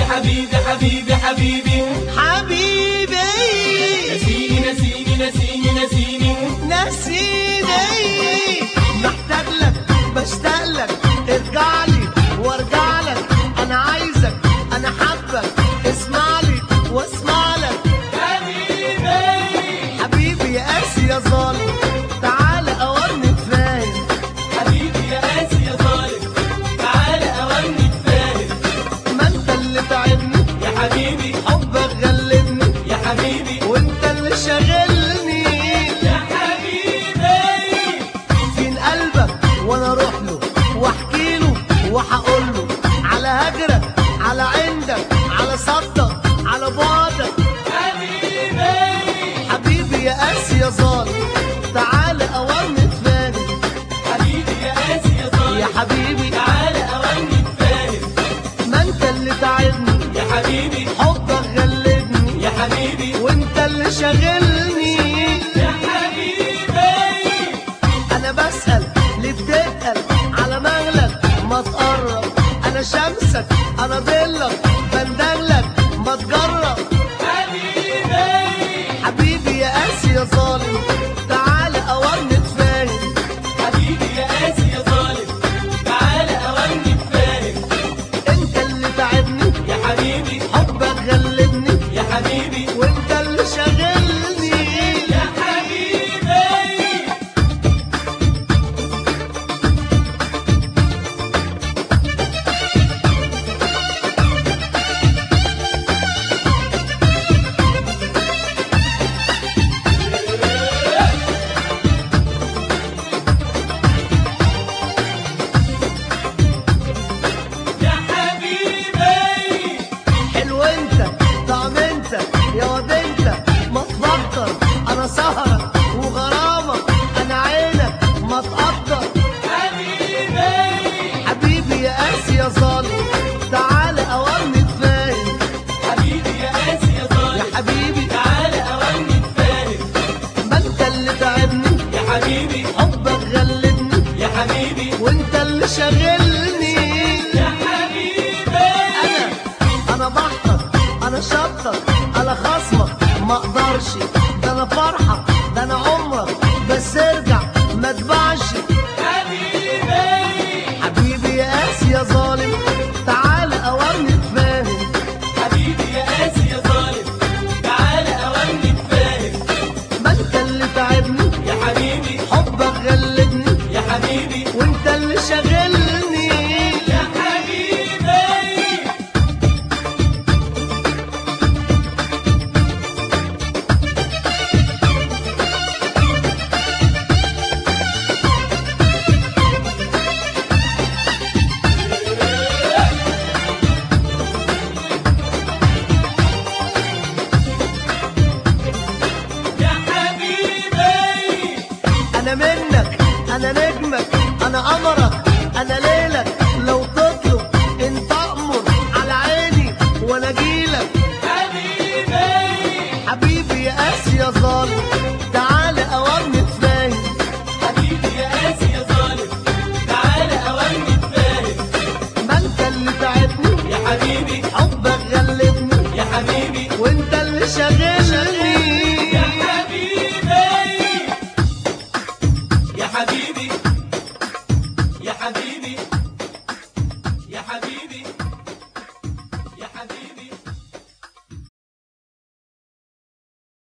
حبيبي حبيبي حبيبي حبيبي نسيني نسيني نسيني نسيني نسيني محتاج لك بشتاق لك ارجع لي وارجع لك انا عايزك انا حبك اسمع لي واسمع لك حبيبي حبيبي يا قاسي يا ظالم تعالى اوامرك فاهم حبيبي يا قاسي يا ظالم تعالى أوامرك فاهم ما انت اللي تعبني يا حبيبي حبك غلبني يا حبيبي وانت اللي شاغلني يا حبيبي فين قلبك وانا اروح له واحكي له وهقول له على هجرك على عندك على صدك على بعدك حبيبي حبيبي يا قاسي يا ظالم تعالى اوامر فاهم حبيبي يا قاسي يا ظالم يا حبيبي تعالى أوامرك فاهم ما انت اللي تعبني يا حبيبي حبك غلبني يا حبيبي وانت اللي شاغلني يا حبيبي انا بسأل ليه بتتقل على مغلك ما تقرب انا شمسك انا ضلك بندلك ما تجرب حبيبي حبيبي يا قاسي يا ظالم تعالى اوامر فاهم حبيبي يا قاسي يا ظالم تعالى أوامرك فاهم انت اللي تعبني يا حبيبي حبك غلبني يا حبيبي وانت اللي شاغلني يا حبيبي يا حبيبي حلو انت طعم انت يا واد انت ما تفكر انا سهرك وغرامك انا عينك ما تقدر حبيبي حبيبي يا قاسي يا ظالم تعالى اوامر فاهم حبيبي يا قاسي يا يا ظالم حبيبي تعالى أوامرك فاهم ما انت اللي تعبني يا حبيبي حبك غلبني يا حبيبي وانت اللي شاغلني يا حبيبي انا انا بحرك انا شطك انا خصمك ما اقدرش ده انا فرحه ده انا عمرك بس ارجع ما تبعش حبيبي حبيبي يا قاسي يا ظالم تعالى اوامرك فاهم حبيبي يا قاسي يا ظالم تعالى أوامرك فاهم ما انت اللي تعبني يا حبيبي حبك غلبني يا حبيبي وانت اللي شاغلني يا حبيبي يا حبيبي انا منك انا نجمك انا قمرك انا ليلك لو تطلب انت امر على عيني وانا اجيلك حبيبي حبيبي يا قاسي يا ظالم تعالى اوامر فاهم حبيبي يا قاسي يا ظالم تعالى أوامرك فاهم ما انت اللي تعبني يا حبيبي حبك غلبني يا حبيبي وانت اللي شاغلني يا حبيبي يا حبيبي